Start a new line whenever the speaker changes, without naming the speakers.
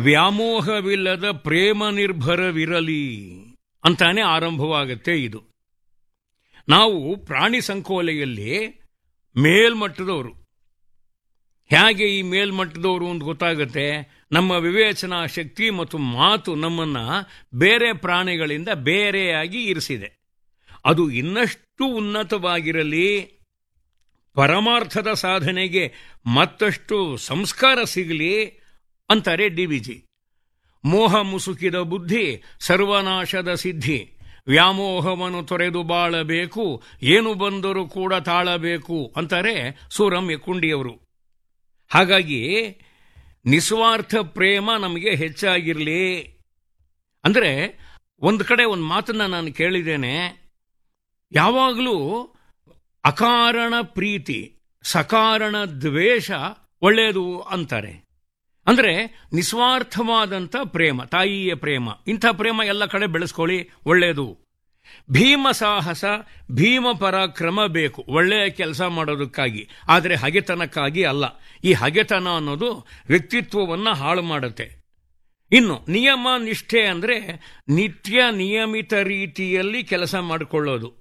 ವ್ಯಾಮೋಹವಿಲ್ಲದ ಪ್ರೇಮ ನಿರ್ಭರವಿರಲಿ ಅಂತಾನೆ ಆರಂಭವಾಗುತ್ತೆ ಇದು ನಾವು ಪ್ರಾಣಿ ಸಂಕೋಲೆಯಲ್ಲಿ ಮೇಲ್ಮಟ್ಟದವರು ಹೇಗೆ ಈ ಮೇಲ್ಮಟ್ಟದವರು ಅಂತ ಗೊತ್ತಾಗುತ್ತೆ ನಮ್ಮ ವಿವೇಚನಾ ಶಕ್ತಿ ಮತ್ತು ಮಾತು ನಮ್ಮನ್ನ ಬೇರೆ ಪ್ರಾಣಿಗಳಿಂದ ಬೇರೆಯಾಗಿ ಇರಿಸಿದೆ ಅದು ಇನ್ನಷ್ಟು ಉನ್ನತವಾಗಿರಲಿ ಪರಮಾರ್ಥದ ಸಾಧನೆಗೆ ಮತ್ತಷ್ಟು ಸಂಸ್ಕಾರ ಸಿಗಲಿ ಅಂತಾರೆ ಡಿ ವಿಜಿ ಮೋಹ ಮುಸುಕಿದ ಬುದ್ಧಿ ಸರ್ವನಾಶದ ಸಿದ್ಧಿ ವ್ಯಾಮೋಹವನ್ನು ತೊರೆದು ಬಾಳಬೇಕು ಏನು ಬಂದರೂ ಕೂಡ ತಾಳಬೇಕು ಅಂತಾರೆ ಸೂರಂ ಯಕ್ಕುಂಡಿಯವರು ಹಾಗಾಗಿ ನಿಸ್ವಾರ್ಥ ಪ್ರೇಮ ನಮಗೆ ಹೆಚ್ಚಾಗಿರಲಿ ಅಂದರೆ ಒಂದು ಕಡೆ ಒಂದು ಮಾತನ್ನ ನಾನು ಕೇಳಿದ್ದೇನೆ ಯಾವಾಗಲೂ ಅಕಾರಣ ಪ್ರೀತಿ ಸಕಾರಣ ದ್ವೇಷ ಒಳ್ಳೆಯದು ಅಂತಾರೆ ಅಂದರೆ ನಿಸ್ವಾರ್ಥವಾದಂಥ ಪ್ರೇಮ ತಾಯಿಯ ಪ್ರೇಮ ಇಂಥ ಪ್ರೇಮ ಎಲ್ಲ ಕಡೆ ಬೆಳೆಸ್ಕೊಳ್ಳಿ ಒಳ್ಳೆಯದು ಭೀಮ ಸಾಹಸ ಭೀಮ ಪರಾಕ್ರಮ ಬೇಕು ಒಳ್ಳೆಯ ಕೆಲಸ ಮಾಡೋದಕ್ಕಾಗಿ ಆದರೆ ಹಗೆತನಕ್ಕಾಗಿ ಅಲ್ಲ ಈ ಹಗೆತನ ಅನ್ನೋದು ವ್ಯಕ್ತಿತ್ವವನ್ನು ಹಾಳು ಮಾಡುತ್ತೆ ಇನ್ನು ನಿಯಮ ನಿಷ್ಠೆ ಅಂದರೆ ನಿತ್ಯ ನಿಯಮಿತ ರೀತಿಯಲ್ಲಿ ಕೆಲಸ ಮಾಡಿಕೊಳ್ಳೋದು